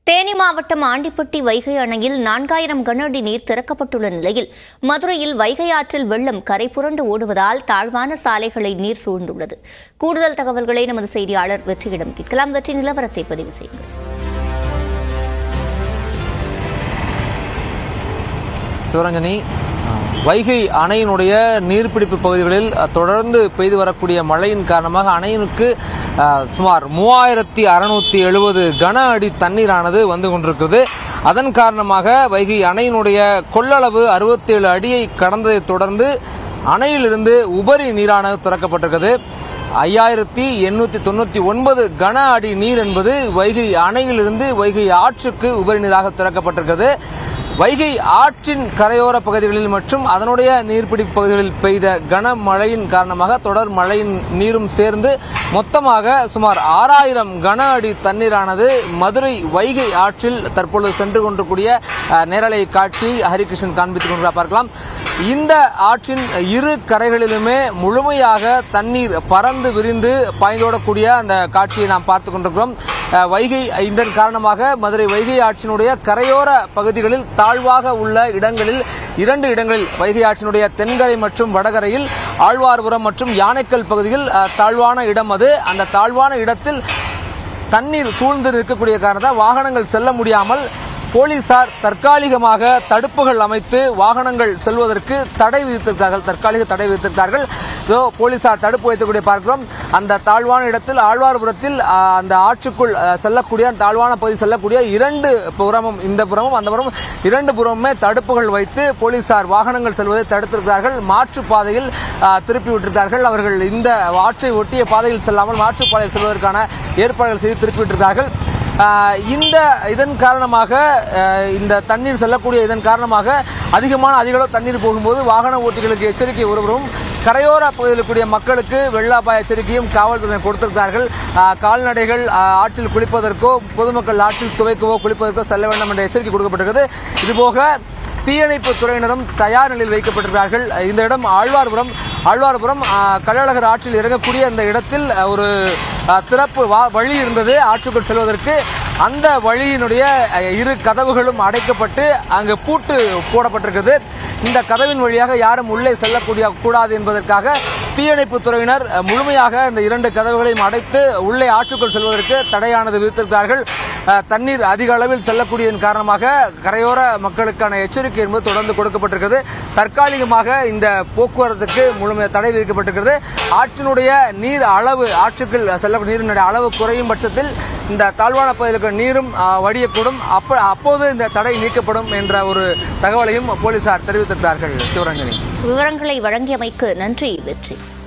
தேனி மாவட்டம் ஆண்டிப்பட்டி வைகை அணையில் நான்காயிரம் கன அடி நீர் திறக்கப்பட்டுள்ள நிலையில் மதுரையில் வைகை ஆற்றில் வெள்ளம் கரை புரண்டு ஓடுவதால் தாழ்வான சாலைகளை நீர் சூழ்ந்துள்ளது கூடுதல் தகவல்களை நமது செய்தியாளர் வெற்றியிடம் கேட்கலாம் வெற்றி நிலவரத்தை பதிவு செய்யுங்கள் சிவரஞ்சனி வைகை அணையினுடைய நீர்பிடிப்பு பகுதிகளில் அஹ், தொடர்ந்து பெய்து வரக்கூடிய மழையின் காரணமாக அணையினுக்கு அஹ், சுமார் மூவாயிரத்தி அறுநூத்தி எழுபது கன அடி தண்ணீரானது வந்து கொண்டிருக்கிறது அதன் காரணமாக வைகை அணையினுடைய கொள்ளளவு அறுபத்தேழு அடியை கடந்ததைத் தொடர்ந்து அணையிலிருந்து உபரி நீரானது திறக்கப்பட்டிருக்கிறது ஐயாயிரத்தி எண்ணூத்தி தொண்ணூத்தி ஒன்பது கன அடி நீர் என்பது வைகை அணையிலிருந்து வைகை ஆற்றுக்கு உபரி நீராக திறக்கப்பட்டிருக்கிறது வைகை ஆற்றின் கரையோர பகுதிகளில் மற்றும் அதனுடைய நீர்பிடிப்பு பகுதிகளில் பெய்த கனமழையின் காரணமாக தொடர் மழையின் நீரும் சேர்ந்து மொத்தமாக சுமார் ஆறாயிரம் கன அடி தண்ணீரானது மதுரை வைகை ஆற்றில் தற்பொழுது சென்று கொண்டிருக்கூடிய அஹ், நேரலை காட்சி ஹரிகிருஷ்ணன் காண்பித்துக் கொண்டு பார்க்கலாம் இந்த ஆற்றின் இரு கரைகளிலுமே முழுமையாக தண்ணீர் பறந்து விரிந்து பாய்ந்தோடக்கூடிய அந்த காட்சியை நாம் பார்த்துக் கொண்டிருக்கிறோம் அஹ், வைகை இதன் காரணமாக மதுரை வைகை ஆற்றினுடைய கரையோர பகுதிகளில் தாழ்வாக உள்ள இடங்களில் இரண்டு இடங்களில் வைகை ஆற்றினுடைய தென்கரை மற்றும் வடகரையில் ஆழ்வார்புரம் மற்றும் யானைக்கல் பகுதியில் அஹ், தாழ்வான இடம் அது அந்த தாழ்வான இடத்தில் தண்ணீர் சூழ்ந்து நிற்கக்கூடிய காரணத்தால் வாகனங்கள் செல்ல முடியாமல் போலீசார் தற்காலிகமாக தடுப்புகள் அமைத்து வாகனங்கள் செல்வதற்கு தடை விதித்திருக்கிறார்கள் தற்காலிக தடை விதித்திருக்கிறார்கள் இதோ போலீசார் தடுப்பு வைத்துக்கூடிய பார்க்கிறோம் அந்த தாழ்வான இடத்தில் ஆழ்வார்புரத்தில் ஆ, அந்த ஆற்றுக்குள் ஆ, செல்லக்கூடிய அந்த தாழ்வான பகுதி செல்லக்கூடிய இரண்டு புறமும் இந்த புறமும் அந்த புறமும் இரண்டு புறமுமே தடுப்புகள் வைத்து போலீசார் வாகனங்கள் செல்வதை தடுத்திருக்கிறார்கள் மாற்றுப் பாதையில் ஆ, திருப்பி விட்டிருக்கிறார்கள் அவர்கள் இந்த ஆற்றை ஒட்டிய பாதையில் செல்லாமல் மாற்றுப் பாதையில் செல்வதற்கான ஏற்பாடுகள் செய்து திருப்பி விட்டிருக்கிறார்கள் ஆஹ் இந்த இதன் காரணமாக ஆஹ் இந்த தண்ணீர் செல்லக்கூடிய இதன் காரணமாக அதிகமான அதிக அளவு தண்ணீர் போகும்போது வாகன ஓட்டிகளுக்கு எச்சரிக்கை ஒருவரும் கரையோர பகுதியில் இருக்கக்கூடிய மக்களுக்கு வெள்ள அபாய எச்சரிக்கையும் காவல்துறையினர் கொடுத்திருக்கிறார்கள் ஆஹ் கால்நடைகள் ஆஹ் ஆற்றில் குளிப்பதற்கோ பொதுமக்கள் ஆற்றில் துவைக்கவோ குளிப்பதற்கோ செல்ல வேண்டாம் என்ற எச்சரிக்கை கொடுக்கப்பட்டிருக்கிறது இதுபோக தீயணைப்பு துறையினரும் தயார் நிலையில் வைக்கப்பட்டிருக்கிறார்கள் இந்த இடம் ஆழ்வார்புரம் ஆழ்வார்புரம் ஆஹ், கள்ளழகர் ஆற்றில் இறங்கக்கூடிய அந்த இடத்தில் அஹ், ஒரு ஆஹ், திறப்பு வா- வழி இருந்தது ஆற்றுக்குள் செல்வதற்கு அந்த வழியினுடைய அஹ், இரு கதவுகளும் அடைக்கப்பட்டு அங்கு பூட்டு போடப்பட்டிருக்கிறது இந்த கதவின் வழியாக யாரும் உள்ளே செல்லக்கூடிய கூடாது என்பதற்காக தீயணைப்பு துறையினர் அஹ், முழுமையாக இந்த இரண்டு கதவுகளையும் அடைத்து உள்ளே ஆற்றுக்குள் செல்வதற்கு தடையானது விதித்திருக்கிறார்கள் அஹ், தண்ணீர் அதிக அளவில் செல்லக்கூடியதன் காரணமாக கரையோர மக்களுக்கான எச்சரிக்கை என்பது தொடர்ந்து கொடுக்கப்பட்டிருக்கிறது தற்காலிகமாக இந்த போக்குவரத்துக்கு முழுமையாக தடை விதிக்கப்பட்டிருக்கிறது ஆற்றினுடைய நீர் அளவு ஆற்றுக்குள் செல்லக்கூடிய நீரினுடைய அளவு குறையும் பட்சத்தில் இந்த தாழ்வான பகுதியில் இருக்கிற நீரும் அஹ், வடியக்கூடும் அப்ப அப்போது இந்த தடை நீக்கப்படும் என்ற ஒரு தகவலையும் போலீசார் தெரிவித்திருக்கிறார்கள் சிவரஞ்சனி விவரங்களை வழங்கியமைக்கு நன்றி வெற்றி